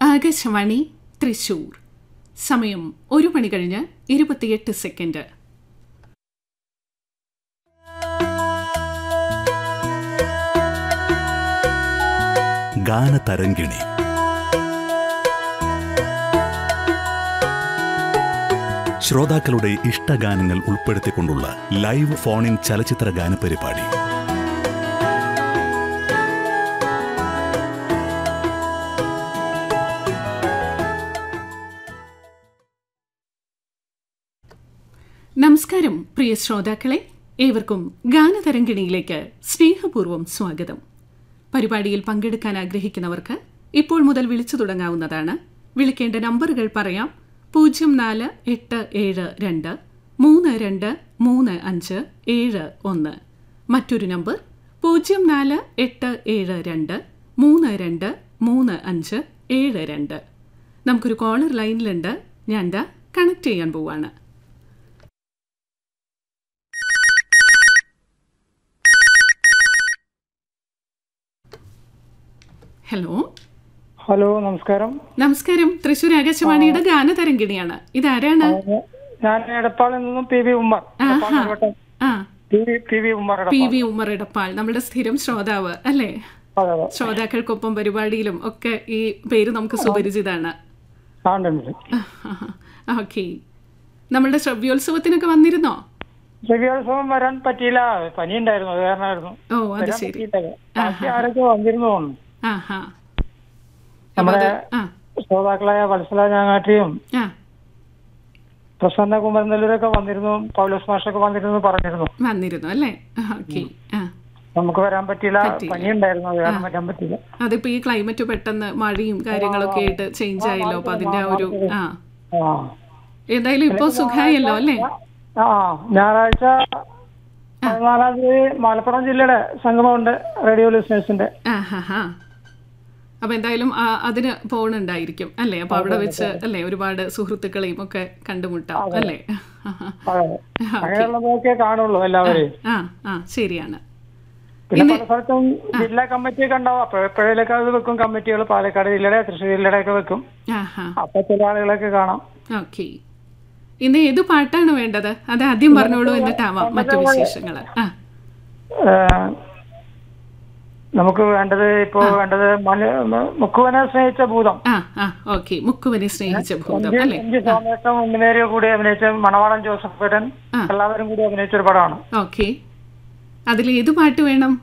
ആകാശവാണി തൃശൂർ സമയം ഒരു മണി കഴിഞ്ഞ് ഇരുപത്തിയെട്ട് സെക്കൻഡ് ഗാനതരംഗിണി ശ്രോതാക്കളുടെ ഇഷ്ടഗാനങ്ങൾ ഉൾപ്പെടുത്തിക്കൊണ്ടുള്ള ലൈവ് ഫോണിൻ ചലച്ചിത്ര ഗാന പരിപാടി നമസ്കാരം പ്രിയ ശ്രോതാക്കളെ ഏവർക്കും ഗാനതരംഗിണിയിലേക്ക് സ്നേഹപൂർവ്വം സ്വാഗതം പരിപാടിയിൽ പങ്കെടുക്കാൻ ആഗ്രഹിക്കുന്നവർക്ക് ഇപ്പോൾ മുതൽ വിളിച്ചു തുടങ്ങാവുന്നതാണ് വിളിക്കേണ്ട നമ്പറുകൾ പറയാം പൂജ്യം നാല് എട്ട് ഏഴ് രണ്ട് മൂന്ന് രണ്ട് മൂന്ന് അഞ്ച് ഏഴ് ഒന്ന് മറ്റൊരു നമ്പർ പൂജ്യം നാല് എട്ട് ഏഴ് രണ്ട് മൂന്ന് രണ്ട് മൂന്ന് അഞ്ച് ഏഴ് രണ്ട് നമുക്കൊരു കോളർ ലൈനിലുണ്ട് ഞാൻ ദാ കണക്ട് ചെയ്യാൻ പോവാണ് ഹലോ ഹലോ നമസ്കാരം നമസ്കാരം തൃശ്ശൂർ ആകാശവാണിയുടെ ഗാനതരംഗിണിയാണ് ഇതാരാണ് ഞാൻ എടപ്പാളിൽ നിന്നും പി വി ഉമ്മർ എടപ്പാൾ ആഹാ. മറുവട്ടം ആ P V P V Ummer P Edappal V Ummer Edappal നമ്മുടെ സ്ഥിരം ശ്രോതാവ് അല്ലേ അതെ അതെ ശ്രോതാക്കൾക്കൊപ്പം പരിപാടിയിലും ഒക്കെ ഈ പേര് നമുക്ക് സുപരിചിതാണ് ആ, ഉണ്ട്, ഉണ്ട്. ഓക്കെ നമ്മളുടെ ശ്രവ്യോത്സവത്തിനൊക്കെ വന്നിരുന്നോ ദിവ്യോത്സവം വരാൻ പറ്റിയില്ല പനി ഉണ്ടായിരുന്നു അത് കാരണമായിരുന്നു ഓ അത് വരാൻ ശരി പറ്റിയില്ല ബാക്കി ആരൊക്കെ വന്നിരുന്നു തോന്നുന്നു ആ ഹാ നമ്മുടെ ആ ശ്രോതാക്കളായ വത്സല ഞാങ്ങാട്ടിയും ആ പ്രസന്ന കുമരനെല്ലൂരൊക്കെ വന്നിരുന്നു പൗലോസ് മാഷൊക്കെ വന്നിരുന്നു പറഞ്ഞിരുന്നു വന്നിരുന്നു അല്ലേ ഓക്കെ ആ നമുക്ക് വരാൻ പറ്റിയില്ല പറ്റിയില്ല. പനി ഉണ്ടായിരുന്നു അത് കാരണം വരാൻ പറ്റിയില്ല അതിപ്പോ ഈ ക്ലൈമറ്റ് പെട്ടെന്ന് മഴയും കാര്യങ്ങളൊക്കെ ആയിട്ട് ചേഞ്ച് ആയല്ലോ അപ്പൊ അതിന്റെ ആ ഒരു ആ ആ ഏതായാലും ഇപ്പൊ സുഖായല്ലോ അല്ലേ ആ ഞായറാഴ്ച പതിനാലാം തീയതി മലപ്പുറം ജില്ലയുടെ സംഗമമുണ്ട് റേഡിയോ ലിസണേഴ്സിന്റെ ആ ഹാ ഹാ അപ്പൊ എന്തായാലും ആ, അതിന് പോണുണ്ടായിരിക്കും അല്ലേ അപ്പൊ അവിടെ വെച്ച് അല്ലേ ഒരുപാട് സുഹൃത്തുക്കളെയും ഒക്കെ കണ്ടുമുട്ടാം അല്ലേ അതെ അങ്ങനെയുള്ളതൊക്കെ കാണുള്ളൂ എല്ലാവരെയും ആ ആ ശരിയാണ് പിന്നെ പല സ്ഥലത്തും ജില്ലാ കമ്മിറ്റി ഒക്കെ ഉണ്ടാവും അപ്പൊ എപ്പോഴേലൊക്കെ അത് വെക്കും കമ്മിറ്റികൾ പാലക്കാട് ജില്ലയുടെ തൃശ്ശൂർ ജില്ലയുടെ ഒക്കെ വെക്കും ആ ഹാ അപ്പൊ ചില ആളുകളൊക്കെ കാണാം ഓക്കെ ഇന്ന് ഏത് പാട്ടാണ് വേണ്ടത് അത് ആദ്യം പറഞ്ഞോളൂ എന്നിട്ടാവാം മറ്റു വിശേഷങ്ങള് ആ ഏഹ്, നമുക്ക് വേണ്ടത് ഇപ്പോ വേണ്ടത് മല- മുക്കുവനെ സ്നേഹിച്ച ഭൂതം ആ ആ ഓക്കെ മുക്കുവനെ സ്നേഹിച്ച ഭൂതം അല്ലേ എം ജി സോമേട്ടൻ ഉണ്ണിമേരിയോ കൂടി അഭിനയിച്ച മണവാളൻ ജോസഫ് ഏട്ടൻ ആ. എല്ലാവരും കൂടി അഭിനയിച്ച ഒരു പടമാണ് ഓക്കെ അതിൽ ഏത് പാട്ട് വേണം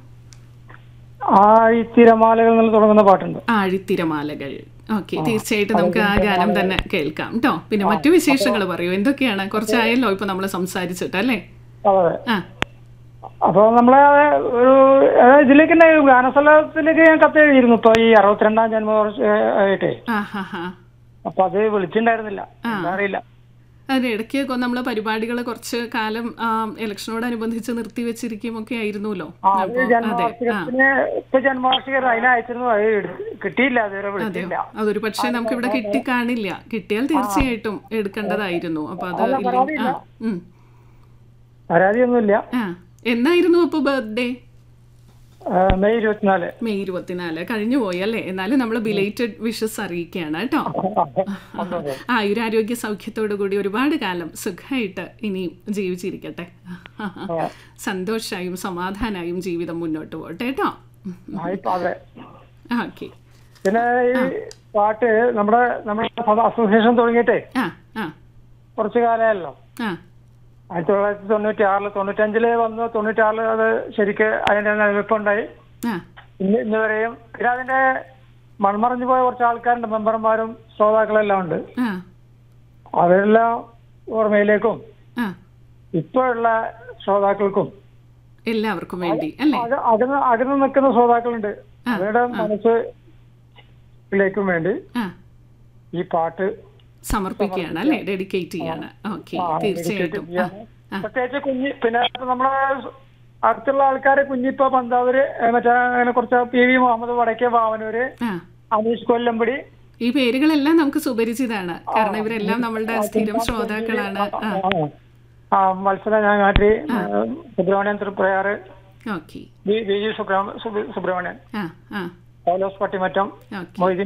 ആ ഈ തിരമാലകൾ നിന്ന് തുടങ്ങുന്ന പാട്ടുണ്ട് ആഴിത്തിരമാലകൾ ഓക്കെ തീർച്ചയായിട്ടും നമുക്ക് ആ ഗാനം തന്നെ കേൾക്കാം കേട്ടോ പിന്നെ മറ്റു വിശേഷങ്ങൾ പറയൂ എന്തൊക്കെയാണ് കുറച്ചായല്ലോ ഇപ്പൊ നമ്മൾ സംസാരിച്ചിട്ട് അല്ലേ അതെ ആ അപ്പൊ നമ്മളെ ഒരു അതായത് ഇതിലേക്ക് തന്നെ ഗാനസ്ഥലത്തിലേക്ക് ഞാൻ കത്ത് എഴുതിയിരുന്നു ഇപ്പൊ ഈ അറുപത്തിരണ്ടാം ജന്മവർഷ ആയിട്ടേ ആ ഹാ ഹാ അപ്പൊ അത് വിളിച്ചിട്ടുണ്ടായിരുന്നില്ല എന്താ അറിയില്ല അതിന് ഇടയ്ക്ക് നമ്മൾ പരിപാടികൾ കുറച്ച് കാലം ആ, ഇലക്ഷനോടനുബന്ധിച്ച് നിർത്തിവെച്ചിരിക്കും ഒക്കെ ആയിരുന്നല്ലോ ആ, അത് അപ്പൊ അതെ ആ ജന്മവാർഷികത്തിന് ഇപ്പൊ ജന്മവാർഷിക അതിനെ അയച്ചിരുന്നു അത് എടു- കിട്ടിയില്ല അതുവരെ വിളിച്ചില്ല അതൊരു പക്ഷേ നമുക്ക് ഇവിടെ കിട്ടിക്കാണില്ല കിട്ടിയാൽ തീർച്ചയായിട്ടും എടുക്കേണ്ടതായിരുന്നു അപ്പൊ അത് ഇല്ലെങ്കിൽ ആ ഉം. പരാതിയൊന്നുമില്ല ആ എന്നായിരുന്നു അപ്പൊ ബർത്ത്ഡേ ആ, മെയ് ഇരുപത്തിനാല് മെയ് ഇരുപത്തിനാല് കഴിഞ്ഞു പോയി അല്ലേ എന്നാലും നമ്മൾ ബിലേറ്റഡ് വിഷസ് അറിയിക്കുകയാണ് കേട്ടോ ആയുരാരോഗ്യ സൗഖ്യത്തോടു കൂടി ഒരുപാട് കാലം സുഖമായിട്ട് ഇനി ജീവിച്ചിരിക്കട്ടെ സന്തോഷമായും സമാധാനായും ജീവിതം മുന്നോട്ട് പോട്ടെ കേട്ടോ ആ, ഇപ്പൊ അതെ ഓക്കെ പിന്നെ ഈ പാട്ട് നമ്മുടെ നമ്മുടെ അസോസിയേഷൻ തുടങ്ങിയിട്ടേ ആ ആ കുറച്ചു കാലമല്ലോ ആ ആയിരത്തി തൊള്ളായിരത്തി തൊണ്ണൂറ്റി ആറില് തൊണ്ണൂറ്റഞ്ചില് വന്നു തൊണ്ണൂറ്റാറില് അത് ശരിക്ക് അതിന്റെ നിലനിൽപ്പുണ്ടായി ആ ഇന്ന് ഇന്ന് വരെയും പിന്നെ അതിന്റെ മൺമറഞ്ഞു പോയ കുറച്ച് ആൾക്കാരുണ്ട് മെമ്പർമാരും ശ്രോതാക്കളെല്ലാം ഉണ്ട് ആ അവരെല്ലാം ഓർമ്മയിലേക്കും ആ ഇപ്പോഴുള്ള ശ്രോതാക്കൾക്കും എല്ലാവർക്കും വേണ്ടി അല്ലേ അക- അകന്ന് അകന്ന് നിൽക്കുന്ന ശ്രോതാക്കളുണ്ട് അവരുടെ മനസ്സിലേക്കും വേണ്ടി ആ ഈ പാട്ട് സമർപ്പിക്കുകയാണ് അല്ലേ ഡെഡിക്കേറ്റ് ചെയ്യാണ് ഓക്കെ തീർച്ചയായിട്ടും ആ ആ പ്രത്യേകിച്ച് കുഞ്ഞി പിന്നെ നമ്മളെ അടുത്തുള്ള ആൾക്കാരെ കുഞ്ഞിപ്പ പന്താവൂര് ഏ, മറ്റേ അങ്ങനെ കുറച്ച് പി വി മുഹമ്മദ് വടക്കേ വാവനൂര് ആ അനീഷ് കൊല്ലമ്പടി ഈ പേരുകളെല്ലാം നമുക്ക് സുപരിചിതാണ് കാരണം ഇവരെല്ലാം നമ്മളുടെ സ്ഥിരം ശ്രോതാക്കളാണ് ആ ആ മത്സര ഞാങ്ങാട്ടി Subramanian Thriprayar okay B B G Subrahma Subra- Subramanian ആ ആ പൗലോസ് പട്ടിമറ്റം ഓക്കെ മൊയ്തീൻ